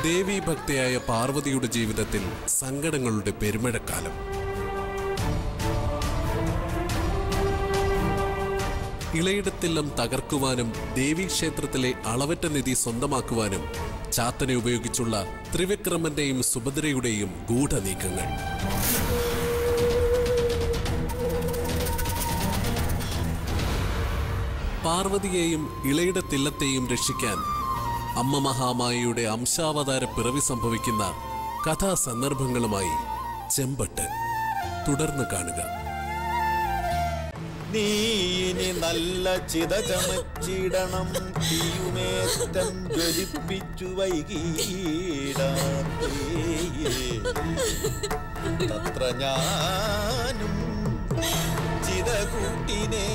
ദേവീഭക്തയായ പാർവതിയുടെ ജീവിതത്തിൽ സങ്കടങ്ങളുടെ പെരുമഴക്കാലം ഇളയിടത്തെല്ലാം തകർക്കുവാനും ദേവീക്ഷേത്രത്തിലെ അളവറ്റ നിധി സ്വന്തമാക്കുവാനും ചാത്തനെ ഉപയോഗിച്ചുള്ള ത്രിവിക്രമന്റെയും സുഭദ്രയുടെയും ഗൂഢനീക്കങ്ങൾ പാർവതിയെയും ഇളയിടത്തില്ലത്തെയും രക്ഷിക്കാൻ അമ്മ മഹാമായയുടെ അംശാവതാര പിറവി സംഭവിക്കുന്ന കഥാസന്ദർഭങ്ങളുമായി ചെമ്പട്ട് തുടർന്ന് കാണുക നീ ഇനി നല്ല ചിത ചമച്ചിടണം തീയുമേറ്റം ജ്വലിപ്പിച്ചു വൈകീടാത്തേ തത്ര ഞാനും ചിത കൂട്ടിനെ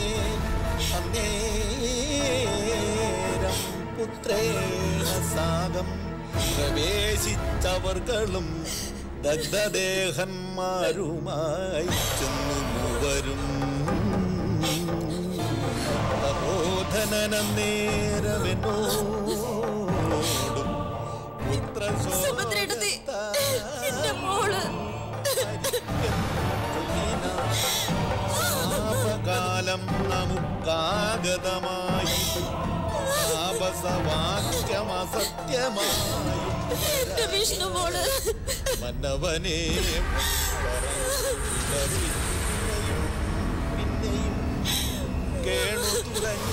അന്നേരം പുത്രേണ സാഗം പ്രവേശിച്ചവർകളും ദഗ്ധദേഹന്മാരുമായി ചെന്നു മൂവരും പ്രബോധനന നേരമെന്നോടും പുത്ര സുഭദ്രയിടത്തി എന്റെ മോള് കാലം നമുക്കാഗതമായി താപസവാക്യമസത്യമായി എന്റെ വിഷ്ണു മോള് മന്നവനെ പിന്നെയും കേണു തുടങ്ങി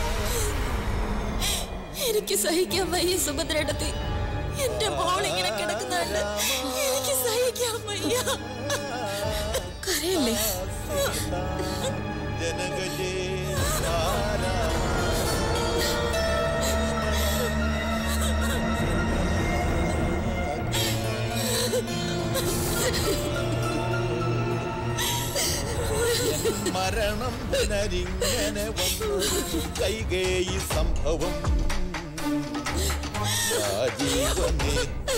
എനിക്ക് സഹിക്കാൻ വയ്യ സുഭദ്രയിടത്തി എന്റെ മോൾ ഇങ്ങനെ കിടക്കുന്നുണ്ട് എനിക്ക് സഹിക്കാൻ വയ്യ കരയല്ലേ ജനകജേ മരണം പുനരിങ്ങനെ വന്നു കൈകേയി സംഭവം രാജീവനേ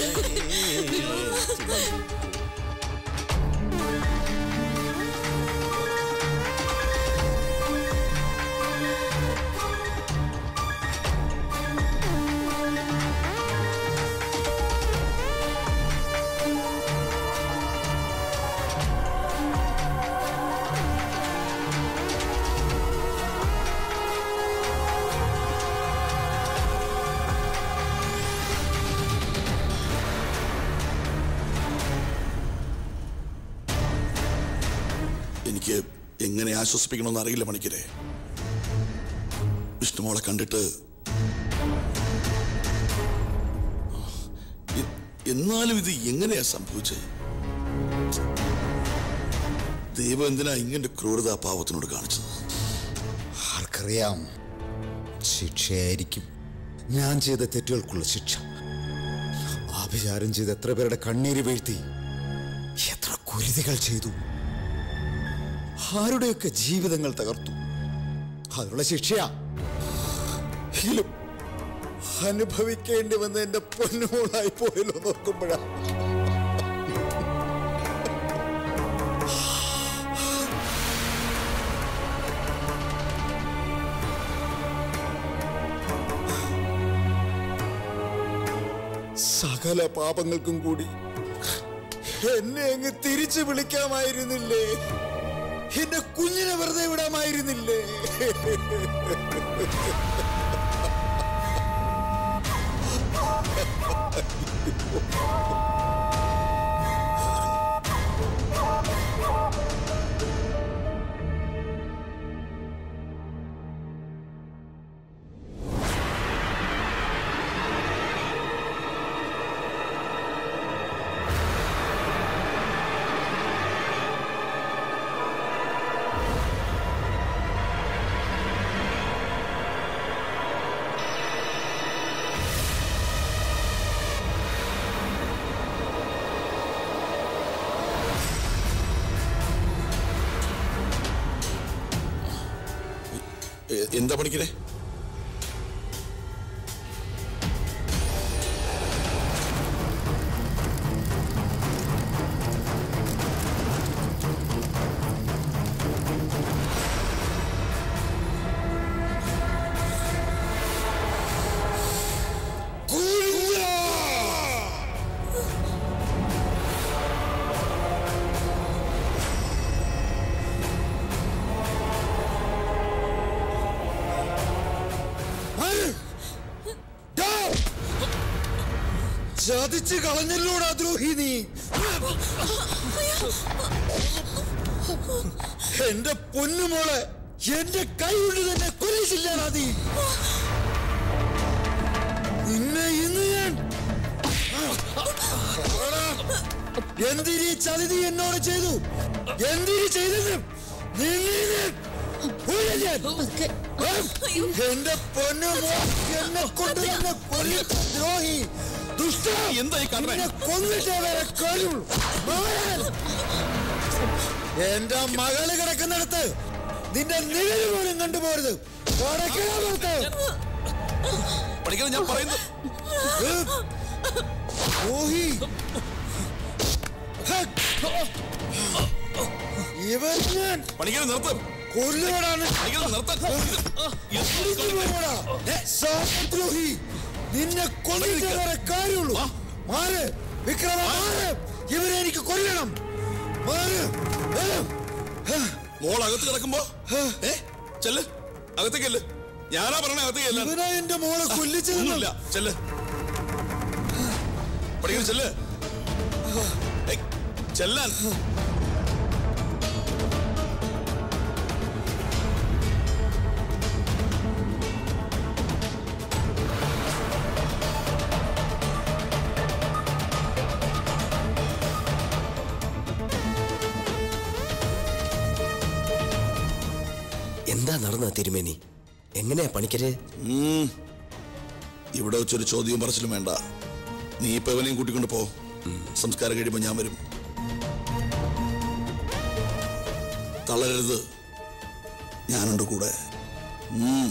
എനിക്ക് എങ്ങനെ ആശ്വസിപ്പിക്കണമെന്ന് അറിയില്ല മണിക്കരെ വിഷ്ണുമോളെ കണ്ടിട്ട് എ- എന്നാലും ഇത് എങ്ങനെയാ സംഭവിച്ചത് ദൈവം എന്തിനാ ഇങ്ങനെ ക്രൂരത ആ പാവത്തിനോട് കാണിച്ചത് ആർക്കറിയാം ശിക്ഷയായിരിക്കും ഞാൻ ചെയ്ത തെറ്റുകൾക്കുള്ള ശിക്ഷ ആഭിചാരം ചെയ്ത് എത്ര പേരുടെ കണ്ണീര് വീഴ്ത്തി എത്ര കുരുതികൾ ചെയ്തു ആരുടെയൊക്കെ ജീവിതങ്ങൾ തകർത്തു അതിനുള്ള ശിക്ഷയാ എങ്കിലും അനുഭവിക്കേണ്ടി വന്ന എന്റെ പൊന്നുമോളായി പോയല്ലോ നോക്കുമ്പോഴാ സകല പാപങ്ങൾക്കും കൂടി എന്നെ അങ്ങ് തിരിച്ചു വിളിക്കാമായിരുന്നില്ലേ എന്റെ കുഞ്ഞിനെ വെറുതെ വിടാമായിരുന്നില്ലേ എ- എന്താ പണിക്കരെ ചതിച്ച് കളഞ്ഞല്ലോടാ ദ്രോഹി നീ എന്റെ പൊന്നുമോളെ എന്റെ കൈ കൊണ്ട് തന്നെ കൊല്ലിച്ചില്ലാടാ നീ നിന്നെ ഇന്ന് ഞാൻ പറടാ. എന്തിനീ ചതി നീ എന്നോട് ചെയ്തു എന്തിനീ ചെയ്തത് നിന്നെ ഞാൻ കൊല്ലും ഞാൻ. എന്റെ പൊന്നു മോൾ എന്നെ കൊണ്ട് തന്നെ കൊല്ലിച്ച ദ്രോഹി ദുഷ്ട എന്തായി കാണുന്നെ? നിന്നെ കൊന്നിട്ടേ വരെ കഴിയുള്ളൂ മാറാൻ. എന്റെ മകള് കിടക്കുന്നിടത്ത് നിന്റെ നിഴല് പോലും കണ്ടുപോരുത് കടക്കണ പുറത്ത്. പഠിക്കണം ഞാൻ പറയുന്നത് ഏ? ദ്രോഹി ഹ! ഇവൻ ഞാൻ പഠിക്കണം നിർത്തും കൊല്ലുകടാണ് പഠിക്കണം നിർത്താൻ ദ്രോഹി നിന്നെ കൊന്നിട്ടേ വരെ കാര്യമുള്ളൂ മാറ് വിക്രമ മാറ് ഇവരെ എനിക്ക് കൊല്ലണം മാറ് ഏ? ഹ! മോൾ അകത്ത് കിടക്കുമ്പോ ഏ ചെല്ല് അകത്തേക്കല്ല് ഞാനാ പറഞ്ഞ അകത്തേക്ക് ചെല്ലാൻ. ഇവനാ എന്റെ മോളെ കൊല്ലിച്ചതെന്ന് ഒന്നുമില്ല ചെല്ല് പഠിക്കണം ചെല്ല് ഏയ്, ചെല്ലാൻ എന്താ നടന്ന തിരുമേനി എങ്ങനെയാ പണിക്കര് ഉം. ഇവിടെ വെച്ചൊരു ചോദ്യവും പറച്ചിലും വേണ്ട നീ ഇപ്പൊ ഇവനെയും കൂട്ടിക്കൊണ്ട് പോ സംസ്കാരം കഴിയുമ്പോ ഞാൻ വരും തളരരുത് ഞാനുണ്ട് കൂടെ ഉം.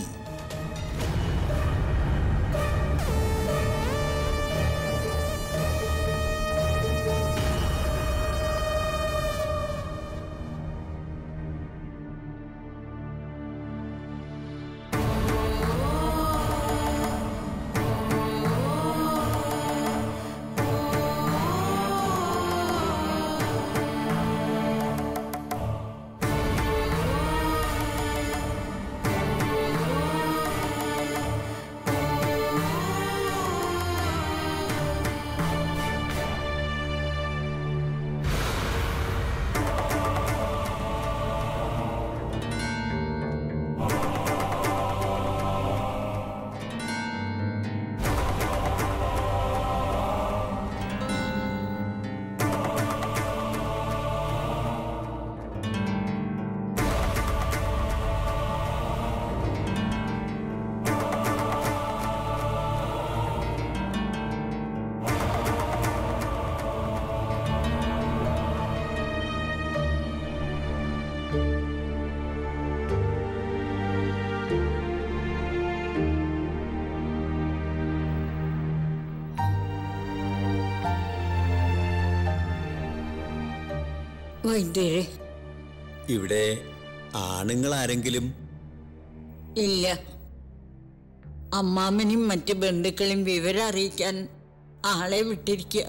വൈദ്യരെ ഇവിടെ ആണുങ്ങൾ ആരെങ്കിലും ഇല്ല അമ്മാമനും മറ്റു ബന്ധുക്കളും വിവരം അറിയിക്കാൻ ആളെ വിട്ടിരിക്കുക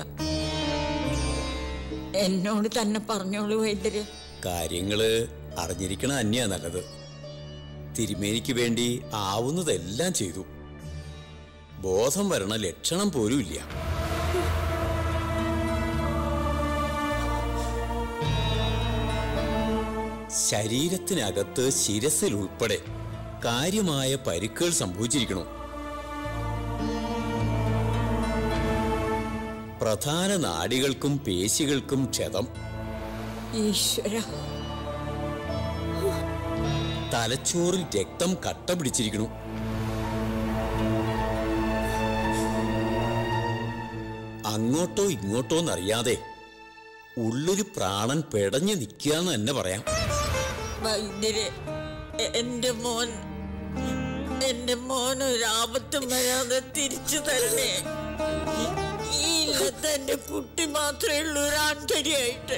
എന്നോട് തന്നെ പറഞ്ഞോളൂ വൈദ്യര് കാര്യങ്ങള് അറിഞ്ഞിരിക്കണ തന്നെയാ നല്ലത് തിരുമേനിക്ക് വേണ്ടി ആവുന്നതെല്ലാം ചെയ്തു ബോധം വരണ ലക്ഷണം പോലും ഇല്ല ശരീരത്തിനകത്ത് ശിരസിൽ ഉൾപ്പെടെ കാര്യമായ പരിക്കുകൾ സംഭവിച്ചിരിക്കണു പ്രധാന നാഡികൾക്കും പേശികൾക്കും ക്ഷതം ഈശ്വര തലച്ചോറിൽ രക്തം കട്ട പിടിച്ചിരിക്കണു അങ്ങോട്ടോ ഇങ്ങോട്ടോ എന്നറിയാതെ ഉള്ളൊരു പ്രാണൻ പെടഞ്ഞു നിൽക്കുകയെന്ന് തന്നെ പറയാം വൈദ്യരെ എ- എന്റെ മോൻ എന്റെ മോൻ ഒരു ആപത്തും വരാതെ തിരിച്ചു തരണേ ഈ ഇല്ലത്തെ എന്റെ കുട്ടി മാത്രമേ ഉള്ളൂ ഒരു ആൺതരിയായിട്ട്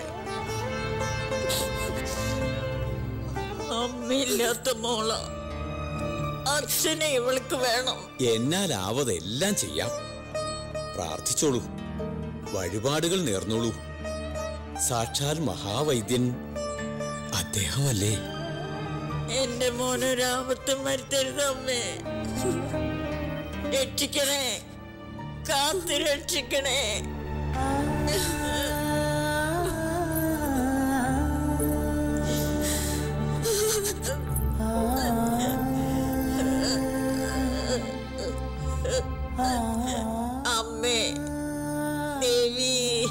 അമ്മയില്ലാത്ത മോള അച്ഛനെ ഇവൾക്ക് വേണം എന്നാലാവതെല്ലാം ചെയ്യാം പ്രാർത്ഥിച്ചോളൂ വഴിപാടുകൾ നേർന്നോളൂ സാക്ഷാൽ മഹാവൈദ്യൻ അദ്ദേഹമല്ലേ എന്റെ മോനൊരാപത്തും വരുത്തരുത് അമ്മേ രക്ഷിക്കണേ കാത്തു രക്ഷിക്കണേ അമ്മേ ദേവി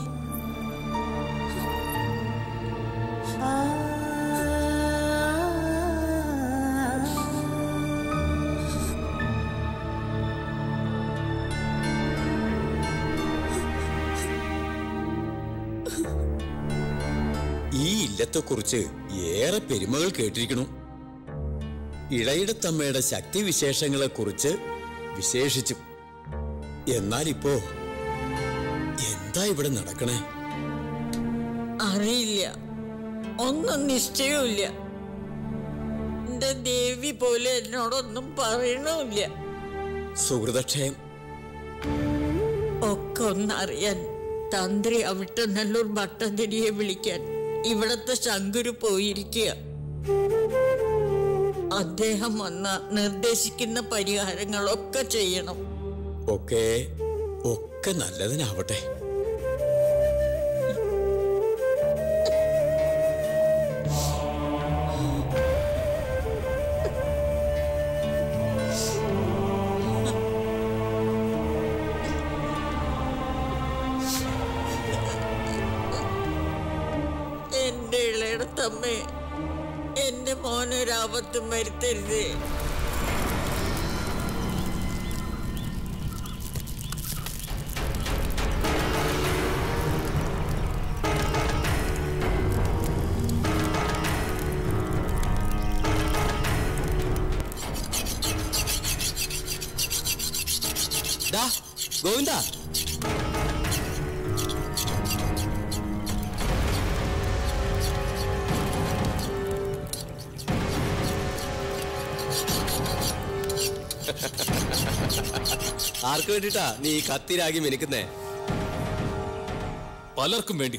ഈ ഇല്ലത്തെക്കുറിച്ച് ഏറെ പെരുമകൾ കേട്ടിരിക്കണു ഇളയിടത്തമ്മയുടെ ശക്തിവിശേഷങ്ങളെക്കുറിച്ച് വിശേഷിച്ചു എന്നാൽ ഇപ്പോ എന്താ ഇവിടെ നടക്കണേ അറിയില്ല ഒന്നും നിശ്ചയമില്ല എന്റെ ദേവി പോലെ എന്നോടൊന്നും പറയണമില്ല സുഹൃതക്ഷയം ഒക്കെ ഒന്നറിയാൻ തന്ത്രി അവിട്ടനല്ലൂർ ഭട്ടതിരിയെ വിളിക്കാൻ ഇവിടത്തെ ശങ്കുരു പോയിരിക്കുക അദ്ദേഹം വന്ന നിർദ്ദേശിക്കുന്ന പരിഹാരങ്ങളൊക്കെ ചെയ്യണം ഒക്കെ ഒക്കെ നല്ലതിനാവട്ടെ എന്റെ ഇളയിടത്തമ്മേ എന്റെ മോനൊരാപത്തും വരുത്തരുതേ ഡാ ഗോവിന്ദ ആർക്ക് വേണ്ടിട്ടാ നീ ഈ കത്തിരാഗി മിനുക്കുന്നേ പലർക്കും വേണ്ടി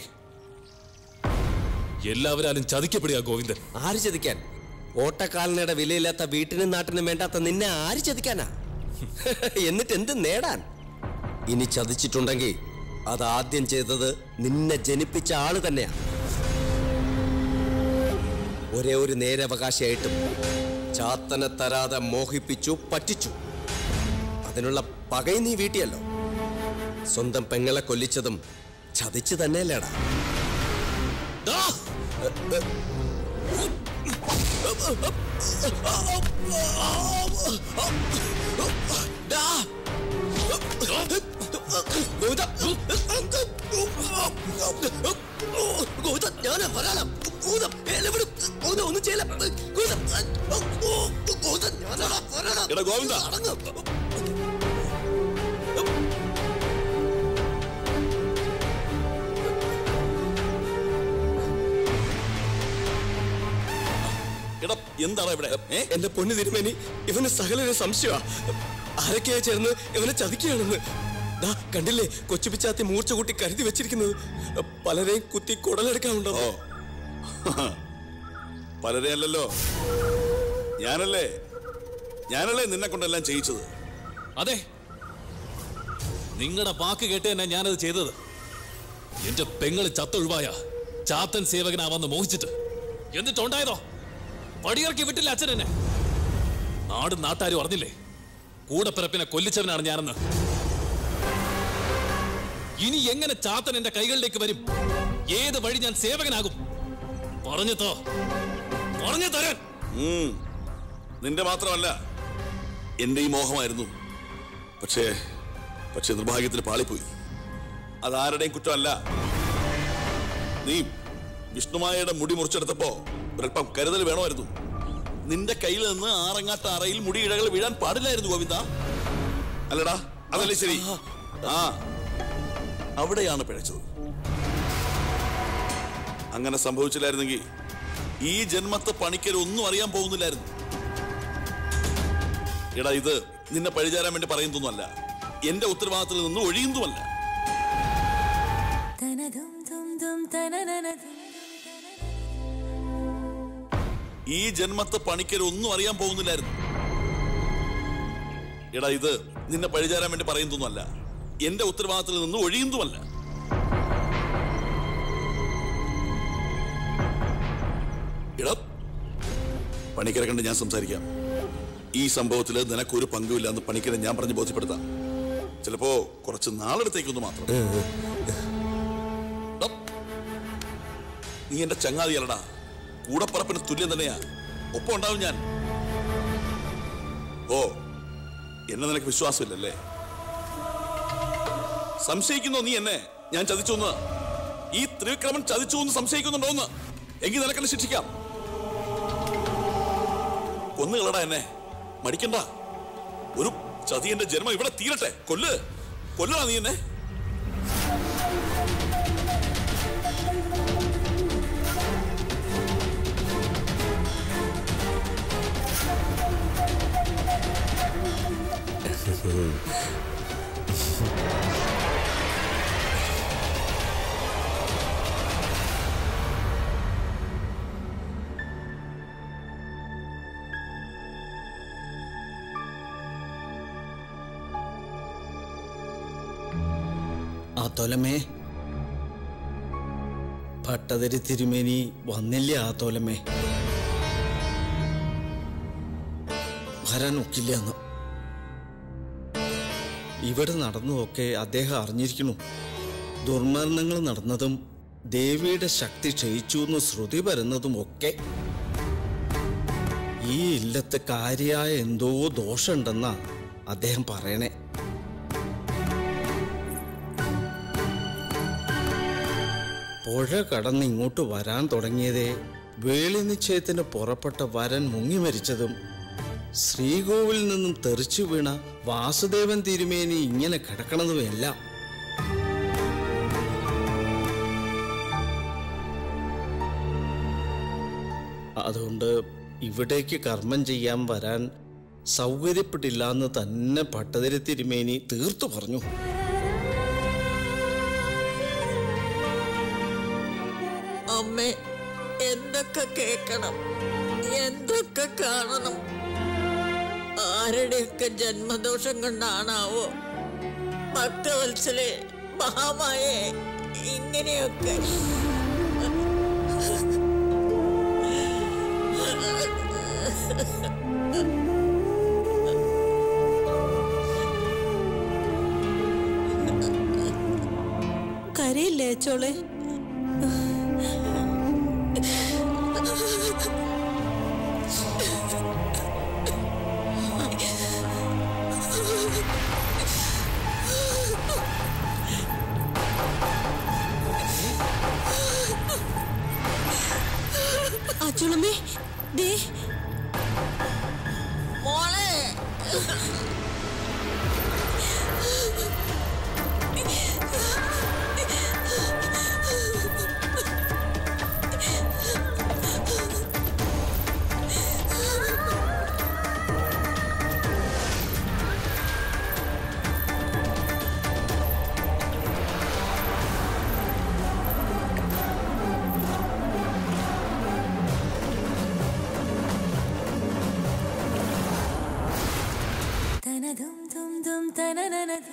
എല്ലാവരാലും ചതിക്കപ്പെടുക ഗോവിന്ദൻ ആര് ചതിക്കാൻ ഓട്ടക്കാലനയുടെ വിലയില്ലാത്ത വീട്ടിനും നാട്ടിനും വേണ്ടാത്ത നിന്നെ ആര് ചതിക്കാനാ എന്നിട്ട് എന്ത് നേടാൻ ഇനി ചതിച്ചിട്ടുണ്ടെങ്കിൽ അത് ആദ്യം ചെയ്തത് നിന്നെ ജനിപ്പിച്ച ആള് തന്നെയാ ഒരേ ഒരു നേരവകാശിയായിട്ടും ചാത്തനെ തരാതെ മോഹിപ്പിച്ചു പറ്റിച്ചു അതിനുള്ള പകയും നീ വീട്ടിയല്ലോ സ്വന്തം പെങ്ങളെ കൊല്ലിച്ചതും ചതിച്ചു തന്നെയല്ലേടാ ദാ! ഡാ! ഗോവിന്ദ! ഗോവിന്ദ, ഞാനാ വരാലാം. ഗോവിന്ദ, എന്നെ വിട്. ഗോവിന്ദ, ഒന്നും ചെയ്യില്ല. ഗോവിന്ദ, ഗോവിന്ദ, ഞാനാടാ, വരാലാം. എടാ, ഗോവിന്ദ. അടങ്ങ്. എടാ എന്താണ് ഇവിടെ ഏ എന്റെ പൊന്നു തിരുമേനി ഇവന് സകലൊരു സംശയമാ ആരൊക്കെയാ ചേർന്ന് ഇവനെ ചതിക്കുകയാണെന്ന് ദാ കണ്ടില്ലേ കൊച്ചുപിച്ചാത്തി മൂർച്ച കൂട്ടി കരുതി വെച്ചിരിക്കുന്നത് പലരെയും കുത്തി കുടലെടുക്കാനുണ്ടോ ഓ പലരെ അല്ലല്ലോ ഞാനല്ലേ ഞാനല്ലേ നിന്നെ കൊണ്ടെല്ലാം ചെയ്യിച്ചത് അതെ നിങ്ങളുടെ വാക്ക് കേട്ട് തന്നെ ഞാനത് ചെയ്തത് എന്റെ പെങ്ങള് ചത്തൊഴിവായ ചാത്തൻ സേവകനാവെന്ന് മോഹിച്ചിട്ട് എന്നിട്ടുണ്ടായതോ പടിയിറക്കി വിട്ടില്ല അച്ഛനെന്നെ നാടും നാട്ടാരും അറിഞ്ഞില്ലേ കൂടപ്പിറപ്പിനെ കൊല്ലിച്ചവനാണ് ഞാനെന്ന് ഇനി എങ്ങനെ ചാത്തൻ എന്റെ കൈകളിലേക്ക് വരും ഏത് വഴി ഞാൻ സേവകനാകും പറഞ്ഞതോ പറഞ്ഞു തരാൻ ഉം. നിന്റെ മാത്രമല്ല എന്റെ ഈ മോഹമായിരുന്നു പക്ഷേ പക്ഷേ നിർഭാഗ്യത്തിന് പാളിപ്പോയി അതാരുടെയും കുറ്റമല്ല നീ വിഷ്ണുമായയുടെ മുടി മുറിച്ചെടുത്തപ്പോ ഒരല്പം കരുതൽ വേണമായിരുന്നു നിന്റെ കയ്യിൽ നിന്ന് ആറങ്ങാട്ട അറയിൽ മുടി ഇഴകൾ വീഴാൻ പാടില്ലായിരുന്നു ഗോവിന്ദ അല്ലടാ അതല്ലേ ശരി ആ അവിടെയാണ് പിഴച്ചത് അങ്ങനെ സംഭവിച്ചില്ലായിരുന്നെങ്കിൽ ഈ ജന്മത്തെ പണിക്കർ ഒന്നും അറിയാൻ പോകുന്നില്ലായിരുന്നു എടാ ഇത് നിന്നെ പഴിചാരാൻ വേണ്ടി പറയുന്നതൊന്നുമല്ല എന്റെ ഉത്തരവാദിത്തത്തിൽ നിന്ന് ഒഴിയുന്നതുമല്ല ഈ ജന്മത്തെ പണിക്കർ ഒന്നും അറിയാൻ പോകുന്നില്ലായിരുന്നു എടാ ഇത് നിന്നെ പഴിചാരാൻ വേണ്ടി പറയുന്നതൊന്നുമല്ല എന്റെ ഉത്തരവാദിത്തത്തിൽ നിന്ന് ഒഴിയുന്നതുമല്ല ഇടം പണിക്കരെ കണ്ട് ഞാൻ സംസാരിക്കാം ഈ സംഭവത്തിൽ നിനക്കൊരു പങ്കുമില്ല എന്ന് പണിക്കരെ ഞാൻ പറഞ്ഞ് ബോധ്യപ്പെടുത്താം ചിലപ്പോ കുറച്ച് നാളെടുത്തേക്കൊന്ന് മാത്രം ഡോ, നീ എന്റെ ചങ്ങാതിയല്ലടാ കൂടപ്പറപ്പിന് തുല്യം തന്നെയാ ഒപ്പം ഉണ്ടാവും ഞാൻ ഓ എന്നെ നിനക്ക് വിശ്വാസമില്ലല്ലേ സംശയിക്കുന്നോ നീ എന്നെ ഞാൻ ചതിച്ചു എന്ന് ഈ ത്രിവിക്രമൻ ചതിച്ചു എന്ന് സംശയിക്കുന്നുണ്ടോന്ന് എങ്കിൽ നിനക്കെന്നെ ശിക്ഷിക്കാം കൊന്നുകളടാ എന്നെ മടിക്കണ്ട ഒരു ചതിയന്റെ ജന്മം ഇവിടെ തീരട്ടെ കൊല്ല് കൊല്ലടാ നീ എന്നെ ആ തൊലമേ ഭട്ടതിരി തിരുമേനി വന്നില്ല ആ തോലമേ വരാൻ ഒക്കില്ല എന്ന് ഇവിടെ നടന്നതൊക്കെ അദ്ദേഹം അറിഞ്ഞിരിക്കണു ദുർമരണങ്ങൾ നടന്നതും ദേവിയുടെ ശക്തി ക്ഷയിച്ചു എന്ന് ശ്രുതി വരുന്നതും ഒക്കെ ഈ ഇല്ലത്തെ കാര്യായ എന്തോ ദോഷമുണ്ടെന്നാ അദ്ദേഹം പറയണേ പുഴ കടന്ന് ഇങ്ങോട്ട് വരാൻ തുടങ്ങിയതേ വേളി നിശ്ചയത്തിന് പുറപ്പെട്ട വരൻ മുങ്ങി മരിച്ചതും ശ്രീകോവിൽ നിന്നും തെറിച്ചു വീണ വാസുദേവൻ തിരുമേനി ഇങ്ങനെ കിടക്കണതുമെല്ലാം അതുകൊണ്ട് ഇവിടേക്ക് കർമ്മം ചെയ്യാൻ വരാൻ സൗകര്യപ്പെട്ടില്ല എന്ന് തന്നെ പട്ടതിരി തിരുമേനി തീർത്തു പറഞ്ഞു അമ്മേ എന്തൊക്കെ കേൾക്കണം എന്തൊക്കെ കാണണം ആരുടെയൊക്കെ ജന്മദോഷം കൊണ്ടാണാവോ ഭക്തവത്സലെ മഹാമായെ ഇങ്ങനെയൊക്കെ കരയില്ലേ ചോളെ അച്ചുളമ്മേ ദേ മോളെ തനതും തും തും തനനനതും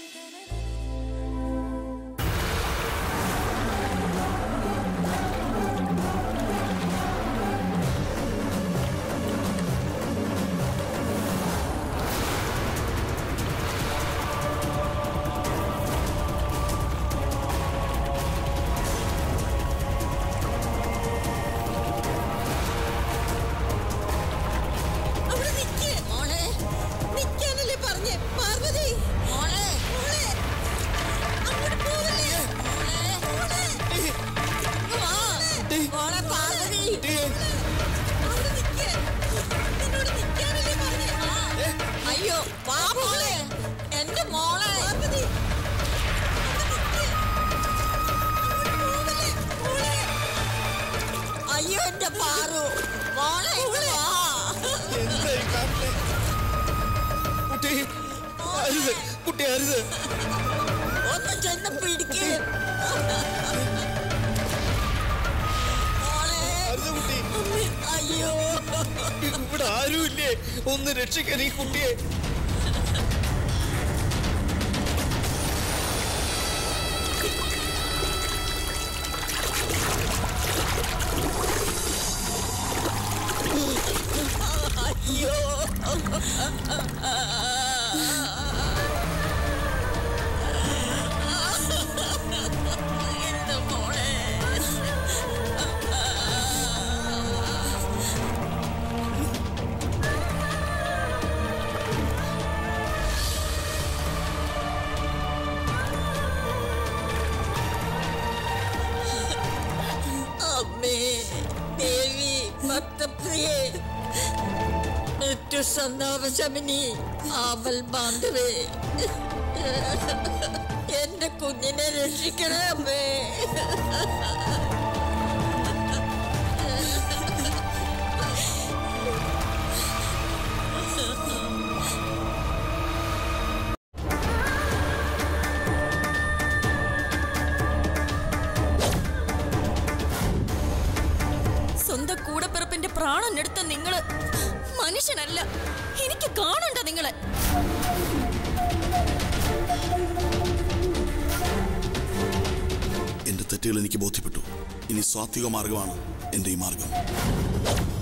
അവിടെ നിക്ക് മോളെ നിക്കാനല്ലേ പറഞ്ഞേ പാർവതി മോളെ മോളെ അങ്ങോട്ട് പോവല്ലേ മോളെ മോളെ വാ. മോളെ പാർവതി അവിടെ നിക്ക് നിന്നോട് നിക്കാനല്ലേ പറഞ്ഞേ വാ. അയ്യോ വാ മോളെ എന്റെ മോളെ പാർവതി അയ്യോ എന്റെ പാറു മോളെ ഇങ്ങ് വാ കുട്ടി അരുത് കുട്ടി അരുത് ഒന്ന് ചെന്ന് പിടിക്ക് മോളെ അരുത് കുട്ടി അയ്യോ ഇവിടെ ആരുമില്ലേ ഒന്ന് രക്ഷിക്കാൻ ഈ കുട്ടിയെ എന്റെ മോളെ അമ്മേ ദേവി ഭക്തപ്രിയേ മൃത്യു സന്താപശമിനി ആവൽ ബാന്ധവേ എന്റെ കുഞ്ഞിനെ രക്ഷിക്കണേ അമ്മേ സ്വന്തം കൂടപ്പിറപ്പിന്റെ പ്രാണൻ എടുത്ത നിങ്ങള് മനുഷ്യനല്ല എനിക്ക് കാണണ്ട നിങ്ങളെ എന്റെ തെറ്റുകൾ എനിക്ക് ബോധ്യപ്പെട്ടു ഇനി സ്വാത്വിക മാർഗമാണ് എന്റെ ഈ മാർഗം